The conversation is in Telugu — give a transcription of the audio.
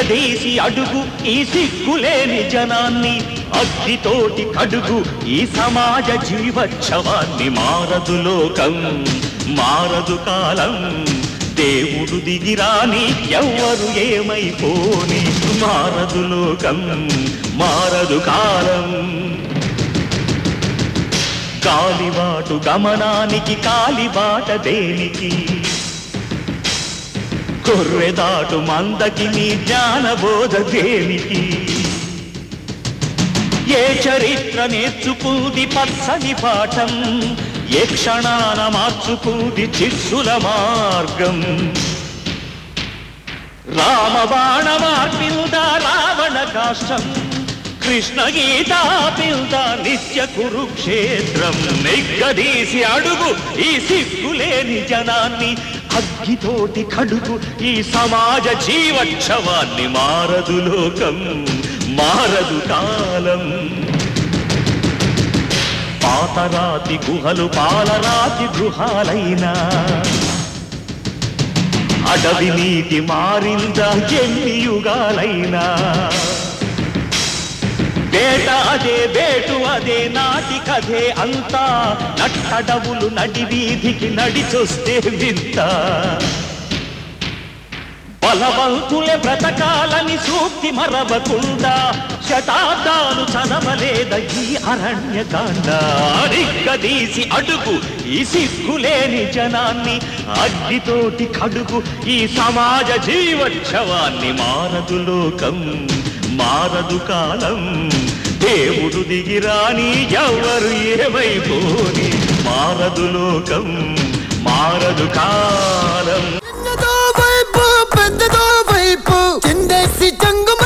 నిగ్గదీసి అడుగు ఈ సిగ్గులేని జనాన్ని అగ్నితోటి కడుగు ఈ సమాజ జీవోత్సవాన్ని మారదు లోకం మారదు కాలం దేవుడు దిగిరాని ఎవ్వరు ఏమైపోని మారదు లోకం మారదు కాలం కాలిబాటు గమనానికి కాలిబాట దేనికి కొర్రెదాటు మందకి నీ జ్ఞానబోధ దేనికి ఏ చరిత్ర నేర్చుకుంది పచ్చని పాఠం ఏ క్షణాన మార్చుకుంది చిస్సుల మార్గం రామబాణ మార్పిల్ద రావణ కాష్టం కృష్ణ గీతా పిల్ద నిత్య కురుక్షేత్రం నిగ్గదీసి అడుగు ఈ సిగ్గులేని జనాన్ని అగ్గితోటి కడుగు ఈ సమాజ జీవోత్సవాన్ని మారదు లోకం మారదు కాలం పాతరాతి గుహలు పాలరాతి గృహాలైనా అడవి నీటి మారిందా ఎన్ని యుగాలైనా వేట అదే వేటు అదే నాటి కథే అంతా నట్టడవులు నడి వీధికి నడిచొస్తే వింత బలవంతులే బ్రతకాలని సూక్తి మరవకుండా శతాబ్దాలు చదవలేద ఈ అరణ్యకాండ అడిగ్గదీసి అడుగు ఈ సిగ్గులేని జనాన్ని అగ్గితోటి కడుగు ఈ సమాజ జీవోత్సవాన్ని మారదు లోకం మారదు కాలం దేవుడు దిగిరాని ఎవరు ఏమైపోని మారదు లోకం మారదు కాలం చిన్నదో వైపు పెద్దదో వైపు చిందేసి చంగు